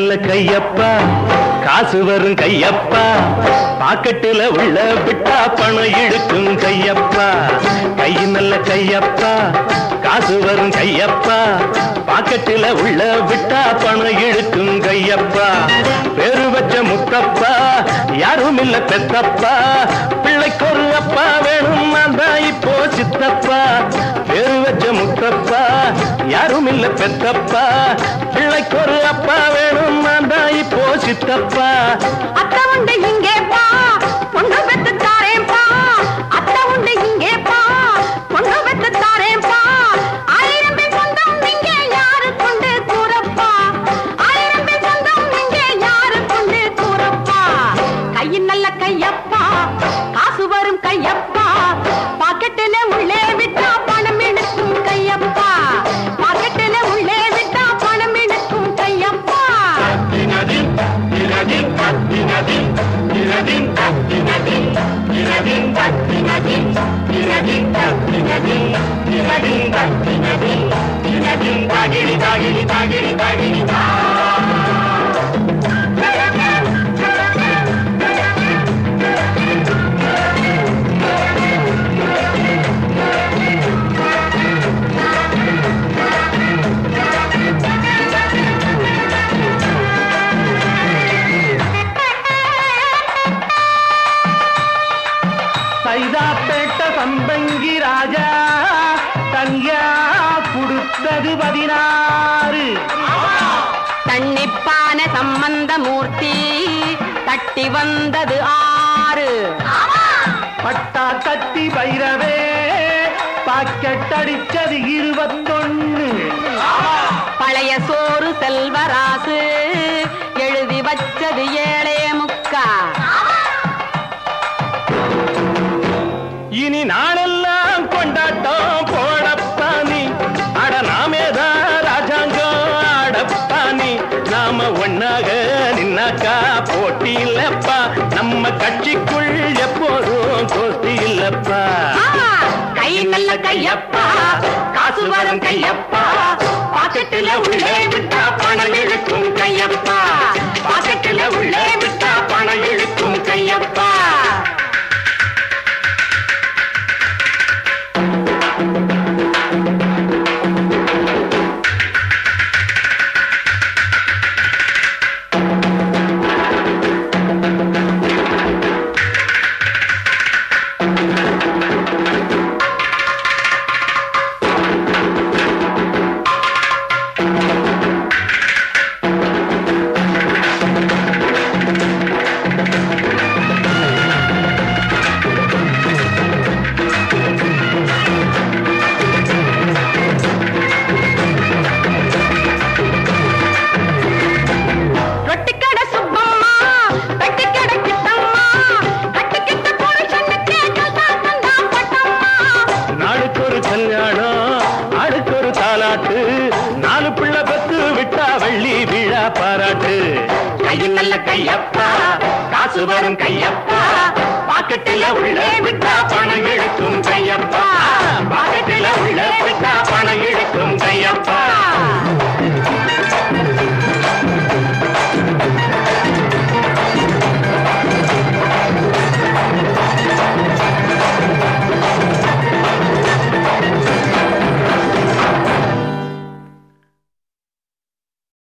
நல்ல கையப்பா காசு வரும் கையப்பா பாக்கெட்டுல உள்ள விட்டா பணம் இழுக்கும் கையப்பா கை நல்ல கையப்பா காசு வரும் கையப்பா பாக்கெட்டுல உள்ள விட்டா பணம் இழுக்கும் கையப்பா பேரு வச்ச முத்தப்பா யாரும் இல்ல பெத்தப்பா பிள்ளைக்கு ஒரு அப்பா வேணும் அதான் இப்போ சித்தப்பா பேரு வச்ச முத்தப்பா யாரும் இல்ல பெத்தப்பா பிள்ளைக்கு ஒரு அப்பா வேணும் அதான் இப்போ சித்தப்பா அத்தை உண்டு இங்கே பா பொண்ணு பெத்து தாரேன் பா அத்தை உண்டு இங்கே பா பொண்ணு பெத்து தாரேன் பா ஆயிரம் பேர் சொந்தம் இங்கே யாரு கொண்டு கூறப்பா ஆயிரம் பேர் சொந்தம் இங்கே யாரு கொண்டு கூறப்பா கையின் நல்ல கையப்பா காசு வரும் கையப்பா பாக்கெட்டில உள்ளே விட்டா பணம் எடுக்கும் கையப்பா பாக்கெட்டில உள்ளே விட்டா பணம் எடுக்கும் கையப்பா சைதாப்பேட்ட சம்பங்கி ராஜா தனியா கொடுத்தது பதினாறு தன்னிப்பான சம்பந்த மூர்த்தி தட்டி வந்தது ஆறு பட்டா கத்தி பைரவே பாக்கெட் அடிச்சது இருபத்தொன்னு பழைய சோறு செல்வராசு எழுதி வச்சது ஏழே முக்கா இனி நாளெல்லாம் கொண்டாட்டம் போடப்பானி அட நாமேதான் ராஜாங்கம் ஆடப்பானி நாம ஒன்னாக நின்னாக்கா போட்டி இல்லப்பா நம்ம கட்சிக்குள் எப்போதும் கோஷ்டி இல்லப்பா கை நல்ல கையப்பா காசு வரும் கையப்பா பாக்கெட்டுல உள்ளே விட்டா பணம் இழுக்கும் கையப்பா பாக்கெட்டுல உள்ளே விட்டா பணம் இழுக்கும் கையப்பா ரொட்டிக்கடை சுப்பம்மா கட்டிக்கடை கிட்டம்மா கட்டிக்கிட்ட புருஷனுக்கு கல்யாணம் தான் பட்டம்மா நாளுக்கு ஒரு கல்யாணம் ஆளுக்கு ஒரு தாலாட்டு நாலு பிள்ளை பத்து விட்டா வெள்ளி விழா பாராட்டு கையில் நல்ல கையப்பா காசு வரும் கையப்பா பாக்கெட்டில் உள்ளே விட்டா பணம் இழுக்கும் கையப்பா